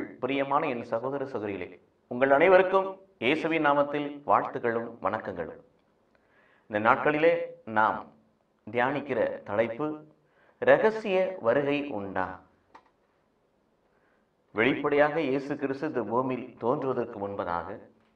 பிரியமான என் சகோதர சகோதரிகளே உங்கள் அனைவருக்கும் இயேசுவின் நாமத்தில் வாழ்த்துக்களும் வணக்கங்களும் இந்த நாட்களிலே நாம் தியானிக்கிற தலைப்பு ரகசிய வருகை உண்டா வெளிப்படையாக இயேசு கிறிஸ்து இந்த பூமியில் தோன்றுவதற்கு முன்பதாக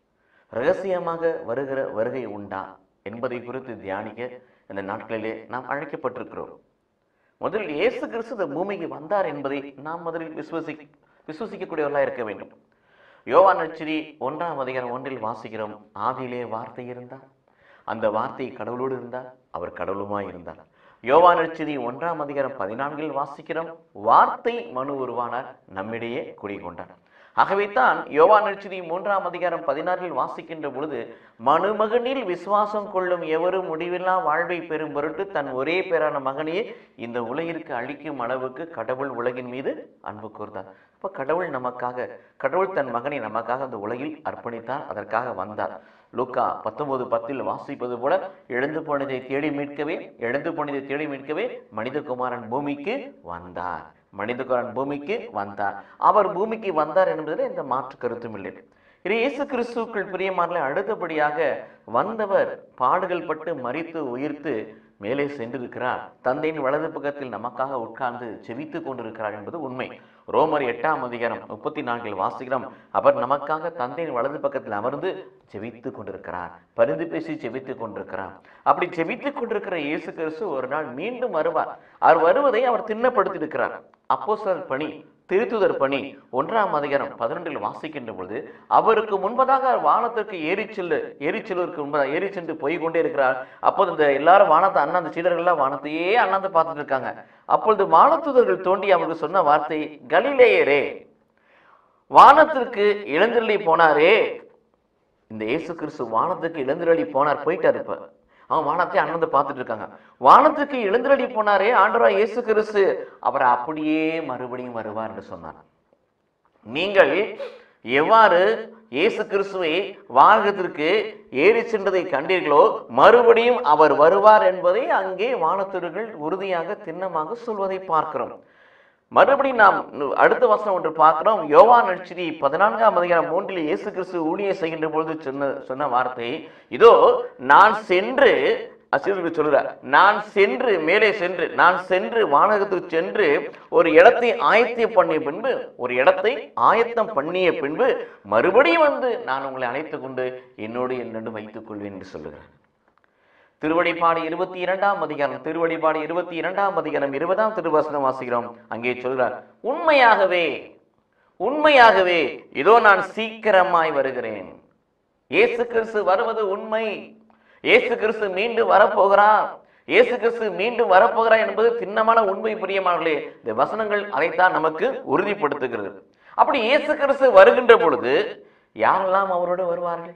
ரகசியமாக வருகிற வருகை உண்டா என்பதை குறித்து தியானிக்க இந்த நாட்களிலே நாம் அழைக்கப்பட்டிருக்கிறோம் முதலில் இயேசு கிறிஸ்து இந்த பூமிக்கு வந்தார் என்பதை நாம் முதலில் விசுவசி விசுவசிக்கக்கூடியவர்களாக இருக்க வேண்டும் யோவான் நச்சிரி ஒன்றாம் அதிகாரம் ஒன்றில் வாசிக்கிறோம் ஆதியிலே வார்த்தை இருந்தார் அந்த வார்த்தை கடவுளோடு இருந்தார் அவர் கடவுளுமாய் இருந்தார் யோவான் நச்சிரி ஒன்றாம் அதிகாரம் பதினான்கில் வாசிக்கிறோம் வார்த்தை மனு உருவானார் நம்மிடையே குடிகொண்டார் ஆகவே தான் யோவான் நச்சிரி மூன்றாம் அதிகாரம் பதினாறில் வாசிக்கின்ற பொழுது மனுமகனில் விசுவாசம் கொள்ளும் எவரும் முடிவில்லா வாழ்வை பெறும் பொருட்டு தன் ஒரே பேரான மகனையே இந்த உலகிற்கு அளிக்கும் அளவுக்கு கடவுள் உலகின் மீது அன்பு கூர்ந்தார் அப்ப கடவுள் நமக்காக கடவுள் தன் மகனை நமக்காக அந்த உலகில் அர்ப்பணித்தார் அதற்காக வந்தார் லூக்கா பத்தொன்பது பத்தில் வாசிப்பது போல எழுந்து போனதை தேடி மீட்கவே எழுந்து போனதை தேடி மீட்கவே மனிதகுமாரன் பூமிக்கு வந்தார் மனிதகுமாரன் பூமிக்கு வந்தார் அவர் பூமிக்கு வந்தார் என்பதில் எந்த மாற்று கருத்தும் இல்லை இது இயேசு கிறிஸ்துக்கள் பிரியமானல அடுத்தபடியாக வந்தவர் பாடுகள் பட்டு மறித்து உயிர்த்து மேலே சென்றிருக்கிறார் தந்தையின் வலது பக்கத்தில் நமக்காக உட்கார்ந்து செவித்துக் கொண்டிருக்கிறார் என்பது உண்மை ரோமர் எட்டாம் அதிகாரம் முப்பத்தி நான்கில் வாசிக்கிறோம் அவர் நமக்காக தந்தையின் வலது பக்கத்தில் அமர்ந்து செவித்துக் கொண்டிருக்கிறார் பரிந்து பேசி செவித்துக் கொண்டிருக்கிறார் அப்படி செவித்துக் கொண்டிருக்கிற இயேசு கிறிஸ்து ஒரு நாள் மீண்டும் வருவார் அவர் வருவதை அவர் திண்ணப்படுத்தி இருக்கிறார் அப்போஸ்தலர் பணி திருத்துதர் பணி ஒன்றாம் அதிகாரம் பதினொன்றில் வாசிக்கின்ற பொழுது அவருக்கு முன்பதாக வானத்திற்கு ஏறி செல்லு ஏறி செல்வதற்கு முன்பதாக ஏறி சென்று போய் கொண்டே இருக்கிறார் அப்போது இந்த எல்லாரும் வானத்தை அண்ணாந்து சீடர்கள்லாம் வானத்தையே அண்ணாந்து பார்த்துட்டு இருக்காங்க அப்பொழுது வானத்துதர்கள் தோண்டி அவருக்கு சொன்ன வார்த்தை கலிலேயரே வானத்திற்கு இளந்திரளி போனாரே இந்த இயேசு கிறிஸ்து வானத்துக்கு இளந்திரளி போனார் போயிட்டார் இப்ப அவன் வானத்தை அண்ணந்து பார்த்துட்டு இருக்காங்க வானத்துக்கு எழுந்திரடி போனாரே ஆண்டவரா இயேசு கிறிஸ்து அவர் அப்படியே மறுபடியும் வருவார் என்று சொன்னார் நீங்கள் எவ்வாறு இயேசு கிறிஸ்துவை வானகத்திற்கு ஏறி சென்றதை கண்டீர்களோ மறுபடியும் அவர் வருவார் என்பதை அங்கே வானத்தர்கள் உறுதியாக திண்ணமாக சொல்வதை பார்க்கிறோம் மறுபடியும் நாம் அடுத்த வசனம் ஒன்று பார்க்கிறோம் யோவான் நட்சதி பதினான்காம் அதிகாரம் மூன்றில் இயேசு கிறிஸ்து ஊழியம் செய்கின்ற பொழுது சொன்ன சொன்ன வார்த்தை இதோ நான் சென்று அசிரியருக்கு சொல்கிறார் நான் சென்று மேலே சென்று நான் சென்று வானகத்துக்கு சென்று ஒரு இடத்தை ஆயத்தம் பண்ணிய பின்பு ஒரு இடத்தை ஆயத்தம் பண்ணிய பின்பு மறுபடியும் வந்து நான் உங்களை அழைத்து கொண்டு என்னோடு என்னோடு வைத்துக் கொள்வேன் என்று சொல்லுகிறேன் திருவடிப்பாடு இருபத்தி இரண்டாம் அதிகாரம் திருவடிப்பாடு இருபத்தி இரண்டாம் அதிகாரம் இருபதாம் திருவசனம் வாசிக்கிறோம் அங்கே சொல்கிறார் உண்மையாகவே உண்மையாகவே இதோ நான் சீக்கிரமாய் வருகிறேன் இயேசு கிறிஸ்து வருவது உண்மை இயேசு கிறிஸ்து மீண்டும் வரப்போகிறார் இயேசு கிறிஸ்து மீண்டும் வரப்போகிறார் என்பது திண்ணமான உண்மை பிரியமானவர்களே இந்த வசனங்கள் அதைத்தான் நமக்கு உறுதிப்படுத்துகிறது அப்படி இயேசு கிறிஸ்து வருகின்ற பொழுது யாரெல்லாம் அவரோடு வருவார்கள்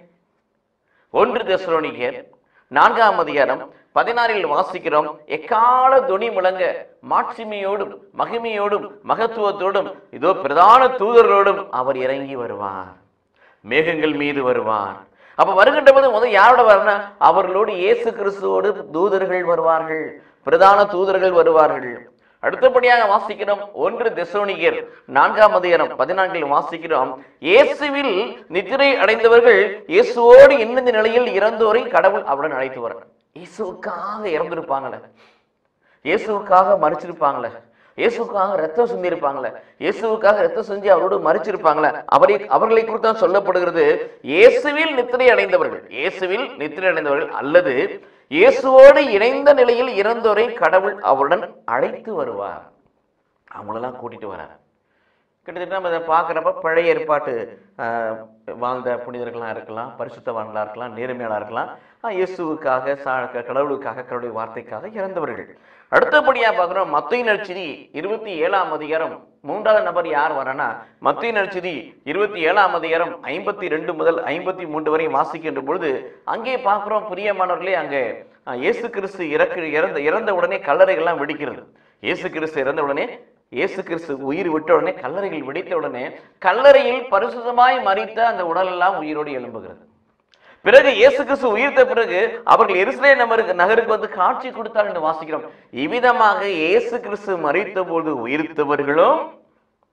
ஒன்று தெசலோனிக்கர் நான்காம் அதிகாரம் பதினாறில் வாசிக்கிறோம் எக்கால துணி முழங்க மாட்சிமையோடும் மகிமையோடும் மகத்துவத்தோடும் இதோ பிரதான தூதர்களோடும் அவர் இறங்கி வருவார் மேகங்கள் மீது வருவார் அப்ப வருகின்ற போது முதல் யாரோட வரனா அவர்களோடு இயேசு கிறிஸ்துவோடு தூதர்கள் வருவார்கள் பிரதான தூதர்கள் வருவார்கள் அடுத்தபடியாக வாசிக்கிறோம் ஒன்று தெசோனிகர் நான்காம் அதிகாரம் பதினான்கில் வாசிக்கிறோம் இயேசுவில் நித்திரை அடைந்தவர்கள் இயேசுவோடு இன்னந்த நிலையில் இறந்தோரை கடவுள் அவருடன் அழைத்து வர இயேசுவுக்காக இறந்திருப்பாங்களே இயேசுவுக்காக மறிச்சிருப்பாங்களே இயேசுக்காக ரத்தம் சிந்திருப்பாங்களே இயேசுவுக்காக ரத்தம் செஞ்சு அவரோடு மறிச்சிருப்பாங்களே அவரை அவர்களை குறித்து தான் சொல்லப்படுகிறது இயேசுவில் நித்திரை அடைந்தவர்கள் இயேசுவில் நித்திரை அடைந்தவர்கள் அல்லது இயேசுவோடு இணைந்த நிலையில் இறந்தோரை கடவுள் அவருடன் அழைத்து வருவார் அவங்களெல்லாம் கூட்டிட்டு வரார் கிட்டத்தட்ட நம்ம இதை பார்க்குறப்ப பழைய ஏற்பாட்டு ஆஹ், வாழ்ந்த புனிதர்களாக இருக்கலாம் பரிசுத்தவான்களாக இருக்கலாம் நேர்மையாளா இருக்கலாம் ஆஹ், இயேசுவுக்காக சா கடவுளுக்காக கடவுளுடைய வார்த்தைக்காக இறந்தவர்கள் அடுத்தபடியா பார்க்குறோம் மத்திய நற்செய்தி இருபத்தி ஏழாம் அதிகாரம் மூன்றாவது நபர் யார் வரனா மத்திய நற்செய்தி இருபத்தி ஏழாம் அதிகாரம் ஐம்பத்தி ரெண்டு முதல் ஐம்பத்தி மூன்று வரை வாசிக்கின்ற பொழுது அங்கே பார்க்குறோம் பிரியமானவர்களே அங்கே ஆஹ், இயேசு கிறிஸ்து இறக்கு இறந்த இறந்த உடனே கல்லறைகள்லாம் வெடிக்கிறது இயேசு கிறிஸ்து இறந்த உடனே இயேசு கிறிஸ்து உயிர் விட்ட உடனே கல்லறைகள் வெடித்த உடனே கல்லறையில் பரிசுத்தமாய் மறித்த அந்த உடல் எல்லாம் உயிரோடு எழும்புகிறது பிறகு இயேசு கிறிஸ்து உயிர்த்த பிறகு அவர்கள் எருசலேம் நகருக்கு நகருக்கு வந்து காட்சி கொடுத்தார் என்று வாசிக்கிறோம் இவ்விதமாக இயேசு கிறிஸ்து மறித்த போது உயிர்த்தவர்களும்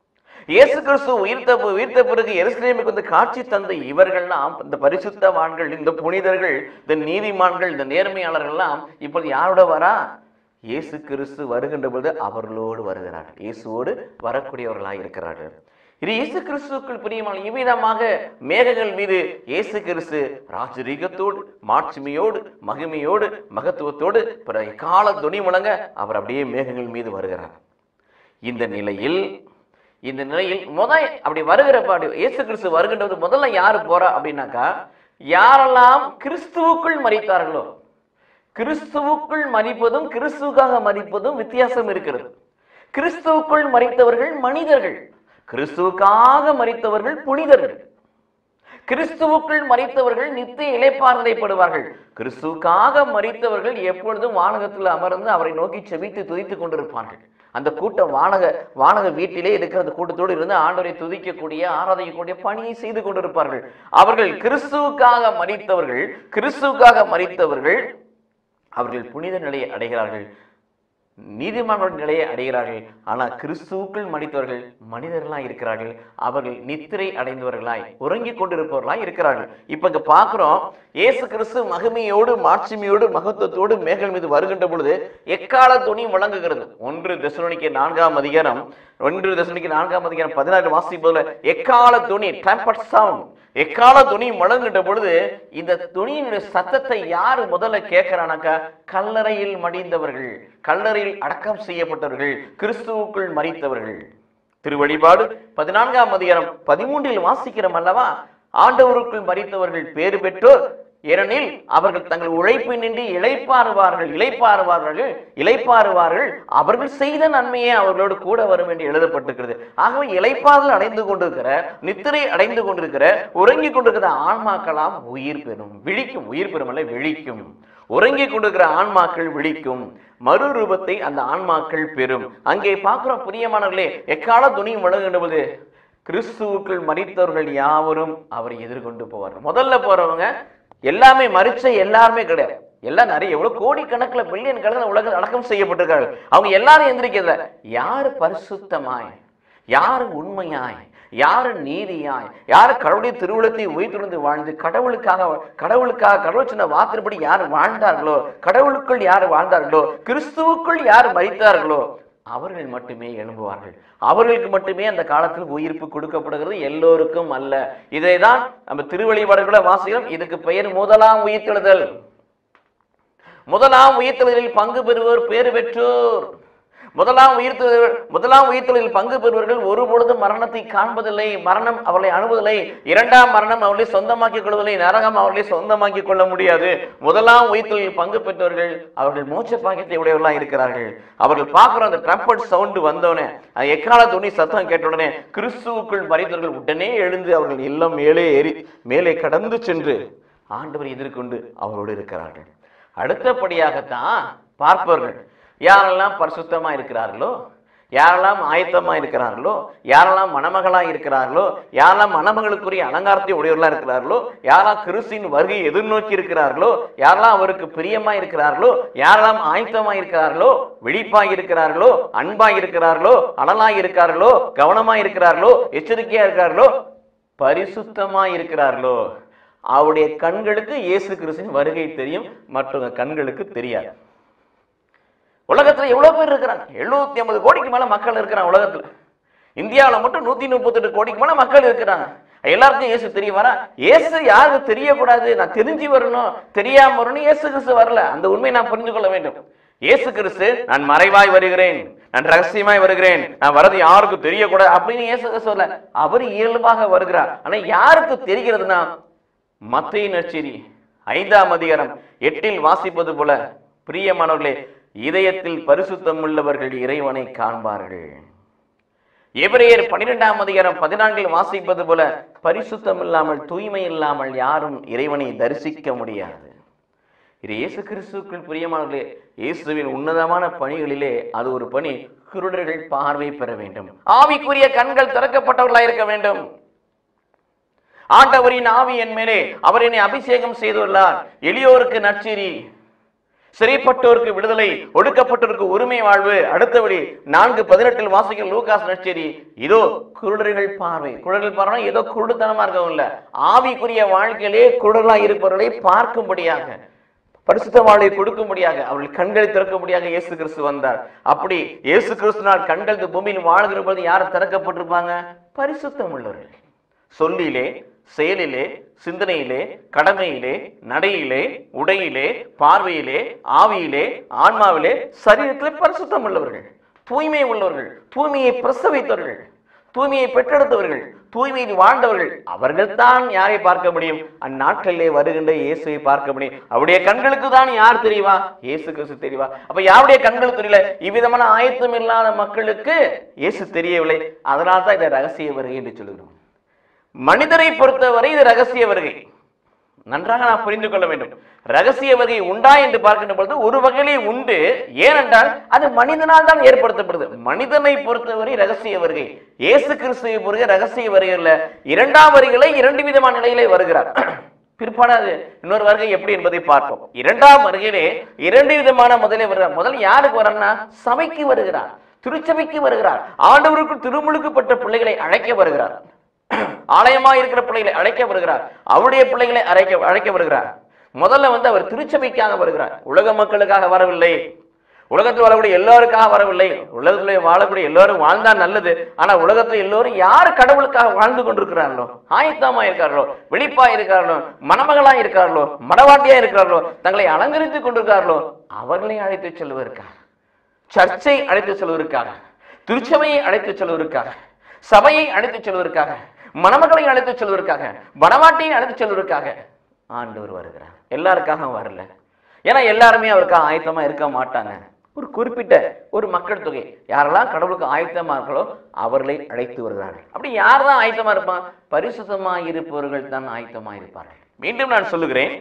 இயேசு கிறிஸ்து உயிர்த்த உயிர்த்த பிறகு எருசலேமுக்கு வந்து காட்சி தந்த இவர்கள்லாம் இந்த பரிசுத்தவான்கள் இந்த புனிதர்கள் இந்த நீதிமான்கள் இந்த நேர்மையாளர்கள்லாம் இப்பொழுது யாரோட வரா இயேசு கிறிஸ்து வருகின்ற பொழுது அவர்களோடு வருகிறார்கள் இயேசுவோடு வரக்கூடியவர்களாக இருக்கிறார்கள் இது இயேசு கிறிஸ்துக்குள் பிரியமான இவ்விதமாக மேகங்கள் மீது இயேசு கிறிஸ்து ராஜரீகத்தோடு மாட்சிமையோடு மகிமையோடு மகத்துவத்தோடு பிற கால துணி முழங்க அவர் அப்படியே மேகங்கள் மீது வருகிறார் இந்த நிலையில் இந்த நிலையில் முத அப்படி வருகிறப்ப அப்படி இயேசு கிறிஸ்து வருகின்றது முதல்ல யாரு போறா அப்படின்னாக்கா யாரெல்லாம் கிறிஸ்துவுக்குள் மறித்தார்களோ கிறிஸ்துவுக்குள் மறிப்பதும் கிறிஸ்துவுக்காக மறிப்பதும் வித்தியாசம் இருக்கிறது கிறிஸ்துவுக்குள் மறித்தவர்கள் மனிதர்கள் கிறிஸ்துவுக்காக மறித்தவர்கள் புனிதர்கள் கிறிஸ்துவுக்குள் மறித்தவர்கள் நித்திய இளைப்பாறுதலைப்படுவார்கள் கிறிஸ்துவுக்காக மறித்தவர்கள் எப்பொழுதும் வானகத்தில் அமர்ந்து அவரை நோக்கி செபித்து துதித்துக் கொண்டிருப்பார்கள் அந்த கூட்டம் வானக வானக வீட்டிலே இருக்கிற அந்த கூட்டத்தோடு இருந்து ஆண்டவரை துதிக்கக்கூடிய ஆராதிக்கக்கூடிய பணியை செய்து கொண்டிருப்பார்கள் அவர்கள் கிறிஸ்துவுக்காக மறித்தவர்கள் கிறிஸ்துவுக்காக மறித்தவர்கள் அவர்கள் புனித நிலையை அடைகிறார்கள் நீதிமானோட நிலையை அடைகிறார்கள் ஆனால் கிறிஸ்துவுக்குள் மடித்தவர்கள் மனிதர்களாய் இருக்கிறார்கள் அவர்கள் நித்திரை அடைந்தவர்களாய் உறங்கிக் கொண்டிருப்பவர்களாய் இருக்கிறார்கள் இப்ப இங்க பாக்குறோம் இயேசு கிறிஸ்து மகிமையோடு மாட்சிமையோடு மகத்துவத்தோடு மேகல் மீது வருகின்ற பொழுது எக்கால துணி முழங்குகிறது ஒன்று தெசலோனிக்க நான்காம் அதிகாரம் ஒன்று தெசலோனிக்க நான்காம் அதிகாரம் பதினாறு வாசிப்பதுல எக்கால துணி ட்ரம்பட் சவுண்ட் எக்கால துணி முழங்குகின்ற பொழுது இந்த துணியினுடைய சத்தத்தை யாரு முதல்ல கேட்கிறானாக்கா கல்லறையில் மடிந்தவர்கள் கல்லறையில் அடக்கம் செய்யப்பட்டவர்கள் கிறிஸ்துவுக்குள் மறித்தவர்கள் திருவழிபாடு பதினான்காம் அதிகாரம் பதிமூன்றில் வாசிக்கிறோம் அல்லவா ஆண்டவருக்குள் மறித்தவர்கள் பேறு பெற்றோர் ஏனெனில் அவர்கள் தங்கள் உழைப்பினின்றி இளைப்பாறுவார்கள் இளைப்பாறுவார்கள் இளைப்பாறுவார்கள் அவர்கள் செய்த நன்மையே அவர்களோடு கூட வரும் என்று எழுதப்பட்டிருக்கிறது ஆகவே இளைப்பாறுதல் அடைந்து கொண்டிருக்கிற நித்திரை அடைந்து கொண்டிருக்கிற உறங்கிக் கொண்டிருக்கிற ஆன்மாக்களாம் உயிர் பெறும் விழிக்கும் உயிர் பெறும் அல்ல விழிக்கும் உறங்கிக் கொண்டிருக்கிற ஆன்மாக்கள் விழிக்கும் மறுரூபத்தை அந்த ஆன்மாக்கள் பெறும் அங்கே பார்க்கிறோம் பிரியமானவர்களே எக்கால துணி முழங்கும்போது கிறிஸ்துவுக்குள் மறித்தவர்கள் யாவரும் அவரை எதிர்கொண்டு போவார்கள் முதல்ல போறவங்க எல்லாமே மறிச்ச எல்லாருமே கிடையாது எல்லாம் நிறைய எவ்வளவு கோடிக்கணக்குல பில்லியன் கணக்கில் உலகம் அடக்கம் செய்யப்பட்டிருக்கார்கள் அவங்க எல்லாரும் எந்திரிக்கிறத யாரு பரிசுத்தமாய் யாரு உண்மையாய் யாரு நீதியாய் யாரு கடவுளுடைய திருவுளத்தை உயிர்த்துணர்ந்து வாழ்ந்து கடவுளுக்காக கடவுளுக்காக கடவுள் சொன்ன வார்த்தைப்படி யார் வாழ்ந்தார்களோ கடவுளுக்குள் யார் வாழ்ந்தார்களோ கிறிஸ்துவுக்குள் யார் மறித்தார்களோ அவர்கள் மட்டுமே எழும்புவார்கள் அவர்களுக்கு மட்டுமே அந்த காலத்தில் உயிர்ப்பு கொடுக்கப்படுகிறது எல்லோருக்கும் அல்ல இதைதான் நம்ம திருவழிபாடுகளை வாசிக்கிறோம் இதுக்கு பெயர் முதலாம் உயிர்த்தெழுதல் முதலாம் உயிர்த்தெழுதலில் பங்கு பெறுவோர் பேறு பெற்றோர் முதலாம் உயிர்த்தெழு முதலாம் உயிர்த்தெழுதலில் பங்கு பெறுவர்கள் ஒருபொழுதும் மரணத்தை காண்பதில்லை மரணம் அவர்களை அணுவதில்லை இரண்டாம் மரணம் அவர்களை சொந்தமாக்கிக் கொள்வதில்லை நரகம் அவர்களை சொந்தமாக்கிக் கொள்ள முடியாது முதலாம் உயிர்த்தெழுதலில் பங்கு பெற்றவர்கள் அவர்கள் மூச்ச பாக்கியத்தை உடையவர்களாக இருக்கிறார்கள் அவர்கள் பார்க்குற அந்த ட்ரம்பட் சவுண்டு வந்தோடனே அது எக்கால துணி சத்தம் கேட்ட உடனே கிறிஸ்துவுக்குள் மறைந்தவர்கள் உடனே எழுந்து அவர்கள் எல்லாம் மேலே ஏறி மேலே கடந்து சென்று ஆண்டவரை எதிர்கொண்டு அவரோடு இருக்கிறார்கள் அடுத்தபடியாகத்தான் பார்ப்பவர்கள் யாரெல்லாம் பரிசுத்தமா இருக்கிறார்களோ யாரெல்லாம் ஆயத்தமா இருக்கிறார்களோ யாரெல்லாம் மணமகளா இருக்கிறார்களோ யாரெல்லாம் மணமகளுக்குரிய அலங்காரத்தை உடையவர்களா இருக்கிறார்களோ யாரெல்லாம் கிறிஸ்தின் வருகையை எதிர்நோக்கி இருக்கிறார்களோ யாரெல்லாம் அவருக்கு பிரியமா இருக்கிறார்களோ யாரெல்லாம் ஆயத்தமா இருக்கிறார்களோ விழிப்பாய் இருக்கிறார்களோ அன்பாய் இருக்கிறார்களோ அனலாய் இருக்கிறார்களோ கவனமா இருக்கிறார்களோ எச்சரிக்கையா இருக்கிறார்களோ பரிசுத்தமா இருக்கிறார்களோ அவருடைய கண்களுக்கு இயேசு கிறிஸ்துவின் வருகை தெரியும் மற்றவங்க கண்களுக்கு தெரியாது உலகத்துல எவ்வளவு பேர் இருக்கிறாங்க எழுநூத்தி ஐம்பது கோடிக்கு மேல மக்கள் இருக்கிறாங்க உலகத்துல இந்தியாவுல மட்டும் நூத்தி முப்பத்தெட்டு கோடிக்கு மேல மக்கள் இருக்கிறாங்க எல்லாருக்கும் இயேசு தெரிய வரா இயேசு யாருக்கு தெரியக்கூடாது நான் தெரிஞ்சு வரணும் தெரியாம வரணும் இயேசு கிறிஸ்து வரல அந்த உண்மையை நான் புரிந்து கொள்ள வேண்டும் இயேசு கிறிஸ்து நான் மறைவாய் வருகிறேன் நான் ரகசியமாய் வருகிறேன் நான் வரது யாருக்கும் தெரியக்கூடாது அப்படின்னு இயேசு கிறிஸ்து வரல அவர் இயல்பாக வருகிறார் ஆனா யாருக்கு தெரிகிறதுனா மத்திய நற்செய்தி ஐந்தாம் அதிகாரம் எட்டில் வாசிப்பது போல பிரியமானவர்களே இதயத்தில் பரிசுத்தம் உள்ளவர்கள் இறைவனை காண்பார்கள் எபிரேயர் பன்னிரெண்டாம் அதிகாரம் பதினான்கில் வாசிப்பது போல பரிசுத்தம் இல்லாமல் தூய்மை இல்லாமல் யாரும் இறைவனை தரிசிக்க முடியாது இது இயேசு கிறிஸ்துக்குள் பிரியமானவர்களே இயேசுவின் உன்னதமான பணிகளிலே அது ஒரு பணி குருடர்கள் பார்வை பெற வேண்டும் ஆவிக்குரிய கண்கள் திறக்கப்பட்டவர்களாய் இருக்க வேண்டும் ஆண்டவரின் ஆவி என் மேலே அவர் என்னை அபிஷேகம் செய்துள்ளார் எளியோருக்கு நற்செய்தி சிறைப்பட்டோருக்கு விடுதலை ஒடுக்கப்பட்டோருக்கு உரிமை வாழ்வு அடுத்தபடி நான்கு பதினெட்டில் வாசிக்கும் லூகாஸ் நச்சேரி இதோ குருடர்கள் பார்வை குருடர்கள் பார்வை ஏதோ குருடுத்தனமா இருக்கவும் இல்ல ஆவிக்குரிய வாழ்க்கையிலே குருடலா இருப்பவர்களை பார்க்கும்படியாக பரிசுத்த வாழ்வை கொடுக்கும்படியாக அவர்கள் கண்களை திறக்கும்படியாக இயேசு கிறிஸ்து வந்தார் அப்படி இயேசு கிறிஸ்துனால் கண்கள் இந்த பூமியில் வாழ்கிற பொழுது யார் திறக்கப்பட்டிருப்பாங்க பரிசுத்தம் உள்ளவர்கள் சொல்லிலே செயலிலே சிந்தனையிலே கடமையிலே நடையிலே உடையிலே பார்வையிலே ஆவியிலே ஆன்மாவிலே சரீரத்திலே பரிசுத்தம் உள்ளவர்கள் தூய்மை உள்ளவர்கள் தூய்மையை பிரசவித்தவர்கள் தூய்மையை பெற்றெடுத்தவர்கள் தூய்மையில் வாழ்ந்தவர்கள் அவர்கள் தான் யாரை பார்க்க முடியும் அந்நாட்களிலே வருகின்ற இயேசுவை பார்க்க முடியும் அவருடைய கண்களுக்கு தான் யார் தெரியுமா இயேசு கிறிஸ்து தெரியுமா அப்ப யாருடைய கண்களுக்கு தெரியல இவ்விதமான ஆயத்தம் இல்லாத மக்களுக்கு இயேசு தெரியவில்லை அதனால தான் இதை ரகசிய வருகை என்று சொல்லுகிறோம் மனிதரை பொறுத்தவரை இது ரகசிய வருகை நன்றாக நாம் புரிந்து கொள்ள வேண்டும் ரகசிய வருகை உண்டா என்று பார்க்கின்ற பொழுது ஒரு வகையிலே உண்டு ஏனென்றால் அது மனிதனால் தான் ஏற்படுத்தப்படுது மனிதனை பொறுத்தவரை ரகசிய வருகை இயேசு கிறிஸ்துவை பொறுத்த ரகசிய வருகை இல்ல இரண்டாம் வருகளை இரண்டு விதமான நிலையிலே வருகிறார் பிற்பாடு அது இன்னொரு வருகை எப்படி என்பதை பார்ப்போம் இரண்டாம் வருகையிலே இரண்டு விதமான முதலே வருகிறார் முதல் யாருக்கு வர்றார்னா சபைக்கு வருகிறார் திருச்சபைக்கு வருகிறார் ஆண்டவருக்கு திருமுழுக்குப்பட்ட பிள்ளைகளை அழைக்க வருகிறார் ஆலயமா இருக்கிற பிள்ளைகளை அழைக்க வருகிறார் அவருடைய பிள்ளைகளை அழைக்க அழைக்க வருகிறார் முதல்ல வந்து அவர் திருச்சபைக்காக வருகிறார் உலக மக்களுக்காக வரவில்லை உலகத்தில் வரக்கூடிய எல்லோருக்காக வரவில்லை உலகத்தில் வாழக்கூடிய எல்லோரும் வாழ்ந்தா நல்லது ஆனா உலகத்தில் எல்லோரும் யார் கடவுளுக்காக வாழ்ந்து கொண்டிருக்கிறார்களோ ஆயத்தமா இருக்கார்களோ வெளிப்பா இருக்கார்களோ மணமகளா இருக்கார்களோ மடவாட்டியா இருக்கிறார்களோ தங்களை அலங்கரித்துக் கொண்டிருக்கார்களோ அவர்களை அழைத்து செல்வதற்காக சர்ச்சை அழைத்து செல்வதற்காக திருச்சபையை அழைத்து செல்வதற்காக சபையை அழைத்து செல்வதற்காக மணமக்களை அழைத்து செல்வதற்காக வடமாட்டியை அழைத்து செல்வதற்காக ஆண்டவர் வருகிறார் எல்லாருக்காக வரல ஏன்னா எல்லாருமே அவருக்காக ஆயத்தமா இருக்க மாட்டாங்க ஒரு குறிப்பிட்ட ஒரு மக்கள் தொகை யாரெல்லாம் கடவுளுக்கு ஆயத்தமா இருக்கிறோ அவர்களை அழைத்து வருகிறார்கள் அப்படி யார் தான் ஆயத்தமா இருப்பான் பரிசுத்தமா இருப்பவர்கள் தான் ஆயத்தமா இருப்பார்கள் மீண்டும் நான் சொல்லுகிறேன்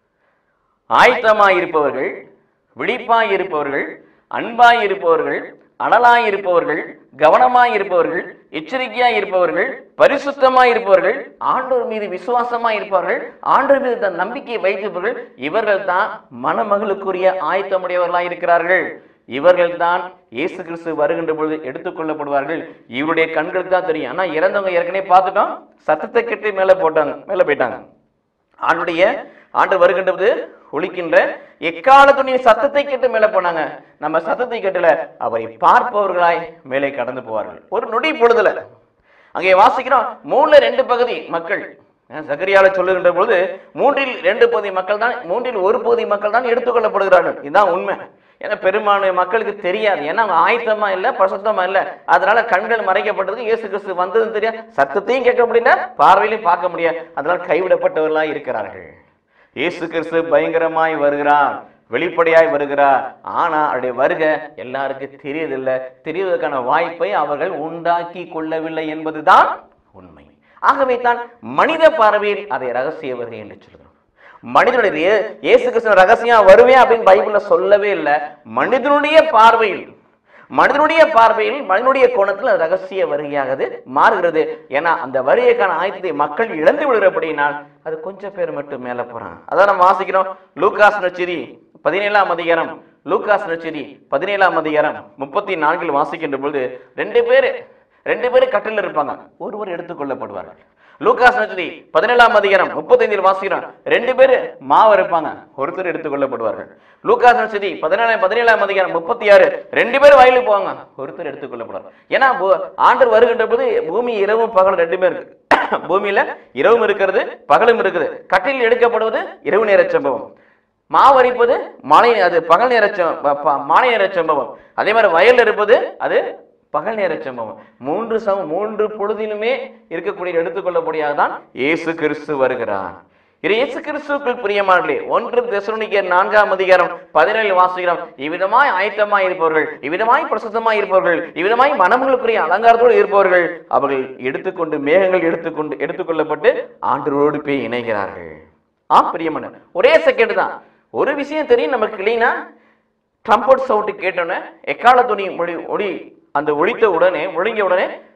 ஆயத்தமாய் இருப்பவர்கள் விழிப்பாய் இருப்பவர்கள் அன்பாய் இருப்பவர்கள் அனலாய் இருப்பவர்கள் கவனமாய் இருப்பவர்கள் எச்சரிக்கையாய் இருப்பவர்கள் பரிசுத்தமாய் இருப்பவர்கள் ஆண்டவர் மீது விசுவாசமாய் இருப்பவர்கள் ஆண்டவர் மீது தன் நம்பிக்கையை வைத்திருப்பவர்கள் இவர்கள் தான் மணமகளுக்குரிய ஆயத்தமுடையவர்களாய் இருக்கிறார்கள் இவர்கள் தான் இயேசு கிறிஸ்து வருகின்ற பொழுது எடுத்துக்கொள்ளப்படுவார்கள் இவருடைய கண்களுக்கு தான் தெரியும் ஆனா இறந்தவங்க ஏற்கனவே பார்த்துட்டோம் சத்தத்தை கட்டி மேலே போட்டாங்க மேலே போயிட்டாங்க ஆண்டுடைய ஆண்டு வருகின்றது ஒழிக்கின்ற எக்காலத்துடைய சத்தத்தை கேட்டு மேலே போனாங்க நம்ம சத்தத்தை கேட்டல அவரை பார்ப்பவர்களாய் மேலே கடந்து போவார்கள் ஒரு நொடி பொழுதுல அங்கே வாசிக்கிறோம் மூணுல ரெண்டு பகுதி மக்கள் அஹ் சகரியால சொல்லுகின்ற பொழுது மூன்றில் ரெண்டு பகுதி மக்கள் தான் மூன்றில் ஒரு பகுதி மக்கள் தான் எடுத்துக்கொள்ளப்படுகிறார்கள் இதுதான் உண்மை ஏன்னா பெரும்பான்மை மக்களுக்கு தெரியாது ஏன்னா அவங்க ஆயத்தமா இல்ல பிரசுத்தமா இல்ல அதனால கண்கள் மறைக்கப்பட்டதுக்கு இயேசு கிறிஸ்து வந்ததும் தெரியாது சத்தத்தையும் கேட்க முடியல பார்வையிலையும் பார்க்க முடியாது அதனால கைவிடப்பட்டவர்களா இருக்கிறார்கள் இயேசு கிறிஸ்து பயங்கரமாய் வருகிறார் வெளிப்படையாய் வருகிறார் ஆனா அவருடைய வருகை எல்லாருக்கும் தெரியதில்லை தெரியவதற்கான வாய்ப்பை அவர்கள் உண்டாக்கி கொள்ளவில்லை என்பதுதான் உண்மை ஆகவே தான் மனித பார்வையில் அதை ரகசிய வருகை என்று சொல்கிறோம் மனிதனுடைய இயே- இயேசு கிறிஸ்து ரகசியம் வருவேன் அப்படின்னு பைபிள்ல சொல்லவே இல்லை மனிதனுடைய பார்வையில் மனிதனுடைய பார்வையில் மனிதனுடைய கோணத்தில் அது ரகசிய வருகையாகது மாறுகிறது ஏன்னா அந்த வருகைக்கான ஆயத்தத்தை மக்கள் இழந்து விடுகிறபடியினால் அது கொஞ்சம் பேர் மட்டும் மேல போறாங்க அதான் நம்ம வாசிக்கிறோம் லூகாஸ் நச்சிரி பதினேழாம் அதிகாரம் லூகாஸ் நச்சிரி பதினேழாம் அதிகாரம் முப்பத்தி நான்கில் வாசிக்கின்ற பொழுது ரெண்டு பேர் ரெண்டு பேரும் கட்டில் இருப்பாங்க ஒருவர் எடுத்துக்கொள்ளப்படுவார்கள் லூகாஸ் நச்சரி பதினேழாம் அதிகாரம் முப்பத்தைந்தில் வாசிக்கிறோம் ரெண்டு பேரு மாவு இருப்பாங்க ஒருத்தர் எடுத்துக்கொள்ளப்படுவார்கள் லூகாஸ் நச்சரி பதினேழாம் பதினேழாம் அதிகாரம் முப்பத்தி ஆறு ரெண்டு பேர் வயலுக்கு போவாங்க ஒருத்தர் எடுத்துக்கொள்ளப்படுவார் ஏன்னா பூ- ஆண்டவர் வருகின்ற போது பூமி இரவும் பகலும் ரெண்டுமே இருக்கு பூமியில இரவும் இருக்கிறது பகலும் இருக்குது கட்டில் எடுக்கப்படுவது இரவு நேர சம்பவம் மாவரிப்பது மாலை அது பகல் நேர ச- ப- ப- மாலை நேர சம்பவம் அதே மாதிரி வயல் இருப்பது அது பகல் நேர சம்பவம் மூன்று சம மூன்று பொழுதிலுமே இருக்கக்கூடிய எடுத்துக்கொள்ளக்கூடியதான் தான் இயேசு கிறிஸ்து வருகிறார் இது இயேசு கிறிஸ்துக்குள் பிரியமானே ஒன்று தெசலோனிக்கேயர் நான்காம் அதிகாரம் பதினேழு வாசிக்கிறோம் இவ்விதமாய் ஆயத்தமாய் இருப்பவர்கள் இவ்விதமாய் பிரசுத்தமாய் இருப்பவர்கள் இவ்விதமாய் மனங்களுக்குரிய அலங்காரத்தோடு இருப்பவர்கள் அவர்கள் எடுத்துக்கொண்டு மேகங்கள் எடுத்துக்கொண்டு எடுத்துக்கொள்ளப்பட்டு ஆண்டவரோடு போய் இணைகிறார்கள் ஆம் பிரியமான ஒரே செகண்ட் தான் ஒரு விஷயம் தெரியும் நமக்கு கிளீனா ட்ரம்பட் சவுண்டு கேட்டோன்னே எக்கால துணி மொழி ஒளி அந்த ஒழித்த உடனே ஒழுங்கிய உடனே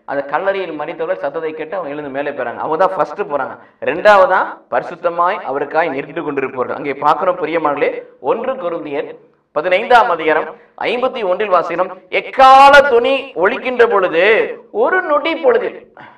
அந்த கல்லறையில் மறித்தவர்கள் சத்தத்தை கேட்டு அவங்க எழுந்து மேலே போறாங்க அவங்க தான் ஃபர்ஸ்ட் போறாங்க ரெண்டாவதா பரிசுத்தமாய் அவருக்காய் நின்று கொண்டிருப்பவர்கள் அங்கே பார்க்கிறோம் பிரியமானே ஒன்று கொருந்தியர் பதினைந்தாம் அதிகாரம் ஐம்பத்தி ஒன்றில் வாசிக்கிறோம் எக்கால துணி ஒழிக்கின்ற பொழுது ஒரு நொடி பொழுது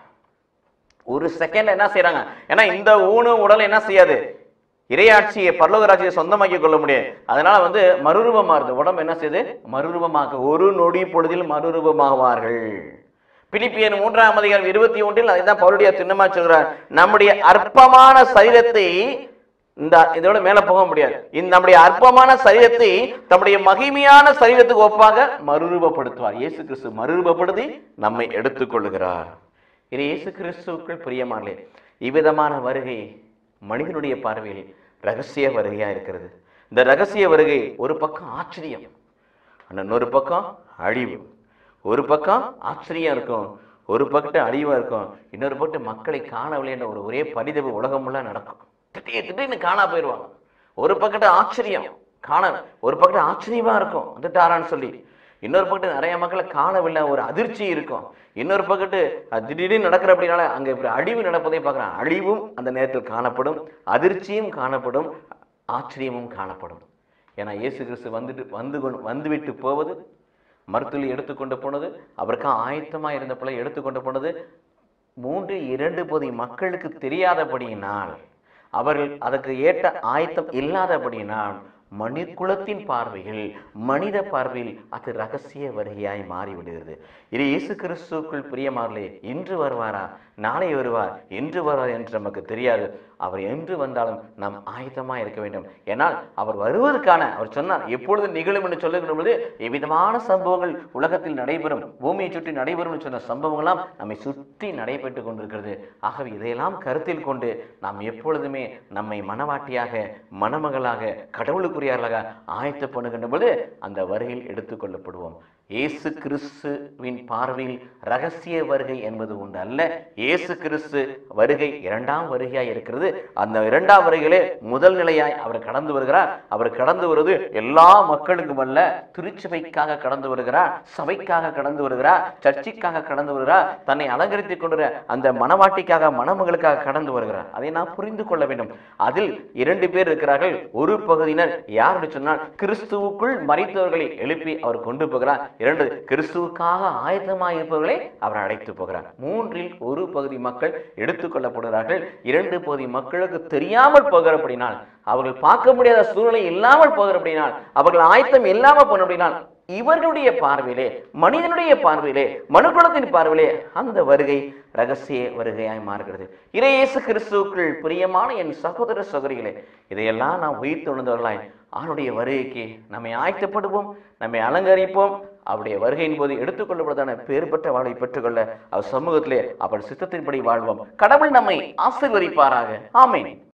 ஒரு செகண்ட் என்ன செய்றாங்க ஏன்னா இந்த ஊனு உடல் என்ன செய்யாது இறையாட்சியை பரலோகராட்சியை சொந்தமாக்கி கொள்ள முடியாது அதனால வந்து மறுரூபமாறுது உடம்பு என்ன செய்யுது மறுரூபமாக ஒரு நொடி பொழுதில் மறுரூபமாவார்கள் பிலிப்பியன் மூன்றாம் அதிகாரம் இருபத்தி ஒன்றில் அதுதான் பவுலுடைய திண்ணமா சொல்கிறார் நம்முடைய அற்பமான சரீரத்தை இந்த இதோட மேல போக முடியாது இந்த நம்முடைய அற்பமான சரீரத்தை தம்முடைய மகிமையான சரீரத்துக்கு ஒப்பாக மறுரூபப்படுத்துவார் இயேசு கிறிஸ்து மறுரூபப்படுத்தி நம்மை எடுத்துக்கொள்கிறார் இது இயேசு கிறிஸ்துவுக்குள் பிரியமானே இவ்விதமான வருகை மனிதனுடைய பார்வையில் ரகசிய வருகையா இருக்கிறது இந்த ரகசிய வருகை ஒரு பக்கம் ஆச்சரியம் ஆனா இன்னொரு பக்கம் அழிவு ஒரு பக்கம் ஆச்சரியம் இருக்கும் ஒரு பக்கத்து அழிவா இருக்கும் இன்னொரு பக்கத்து மக்களை காணவில்லை என்ற ஒரு ஒரே பரிதவு உலகமெல்லாம் நடக்கும் திடீர் திடீர்னு காணா போயிடுவாங்க ஒரு பக்கத்து ஆச்சரியம் காண ஒரு பக்கத்து ஆச்சரியமா இருக்கும் வந்துட்டாரான்னு சொல்லி இன்னொரு பக்கத்து நிறைய மக்களை காணவில்லை ஒரு அதிர்ச்சி இருக்கும் இன்னொரு பக்கத்து அது திடீர்னு நடக்கிற அப்படினால அங்க இப்படி அழிவு நடப்பதை பார்க்குறான் அழிவும் அந்த நேரத்தில் காணப்படும் அதிர்ச்சியும் காணப்படும் ஆச்சரியமும் காணப்படும் ஏன்னா இயேசு கிறிஸ்து வந்துட்டு வந்து கொண்டு வந்துவிட்டு போவது மருத்துவ எடுத்துக்கொண்டு போனது அவருக்காக ஆயத்தமா இருந்த பிள்ளை எடுத்துக்கொண்டு போனது மூன்று இரண்டு பகுதி மக்களுக்கு தெரியாதபடியினால் அவர்கள் அதற்கு ஏற்ற ஆயத்தம் இல்லாதபடியினால் மனிதகுலத்தின் பார்வையில் மனித பார்வையில் அது ரகசிய வருகையாய் மாறிவிடுகிறது இது இயேசு கிறிஸ்துக்குள் பிரியமாறலே இன்று வருவாரா நாளை வருவார் என்று வருவார் என்று நமக்கு தெரியாது அவர் என்று வந்தாலும் நாம் ஆயத்தமா இருக்க வேண்டும் ஏனால் அவர் வருவதற்கான அவர் சொன்னார் எப்பொழுது நிகழும் என்று சொல்லுகிற பொழுது எவ்விதமான சம்பவங்கள் உலகத்தில் நடைபெறும் பூமியை சுற்றி நடைபெறும் என்று சொன்ன சம்பவங்கள்லாம் நம்மை சுற்றி நடைபெற்று கொண்டிருக்கிறது ஆகவே இதையெல்லாம் கருத்தில் கொண்டு நாம் எப்பொழுதுமே நம்மை மனவாட்டியாக மணமகளாக கடவுளுக்குரியார்களாக ஆயத்தப்படுகின்ற பொழுது அந்த வருகையில் எடுத்துக்கொள்ளப்படுவோம் இயேசு கிறிஸ்துவின் பார்வையில் ரகசிய வருகை என்பது உண்டு அல்ல இயேசு கிறிஸ்து வருகை இரண்டாம் வருகையாய் இருக்கிறது அந்த இரண்டாம் வருகையிலே முதல் நிலையாய் அவர் கடந்து வருகிறார் அவர் கடந்து வருவது எல்லா மக்களுக்கும் அல்ல திருச்சபைக்காக கடந்து வருகிறார் சபைக்காக கடந்து வருகிறார் சர்ச்சைக்காக கடந்து வருகிறார் தன்னை அலங்கரித்துக் கொண்டுற அந்த மனவாட்டிக்காக மணமகளுக்காக கடந்து வருகிறார் அதை நாம் புரிந்து கொள்ள வேண்டும் அதில் இரண்டு பேர் இருக்கிறார்கள் ஒரு பகுதியினர் யார் என்று சொன்னால் கிறிஸ்துவுக்குள் மறித்தவர்களை எழுப்பி அவர் கொண்டு போகிறார் இரண்டு கிறிஸ்துவுக்காக ஆயத்தமாக இருப்பவர்களை அவர் அழைத்து போகிறார் மூன்றில் ஒரு பகுதி மக்கள் எடுத்துக்கொள்ளப்படுகிறார்கள் இரண்டு பகுதி மக்களுக்கு தெரியாமல் போகிறபடினால் அவர்கள் பார்க்க முடியாத சூழ்நிலை இல்லாமல் போகிறபடினால் அவர்கள் ஆயத்தம் இல்லாமல் போனபடினால் இவர்களுடைய பார்வையிலே மனிதனுடைய பார்வையிலே மனுக்குலத்தின் பார்வையிலே அந்த வருகை ரகசிய வருகையாய் மாறுகிறது இறையேசு கிறிஸ்துவுக்குள் பிரியமான என் சகோதர சகோதரிகளே இதையெல்லாம் நாம் உயிர் உணர்ந்தவர்களாய் அவனுடைய வருகைக்கு நம்மை ஆயத்தப்படுவோம் நம்மை அலங்கரிப்போம் அவருடைய வருகையின் போது எடுத்துக்கொள்ளப்படுவதான பேர் பெற்ற வாழ்வை பெற்றுக்கொள்ள அவர் சமூகத்திலே அவர் சித்தத்தின்படி வாழ்வோம் கடவுள் நம்மை ஆசீர்வதிப்பாராக ஆமென்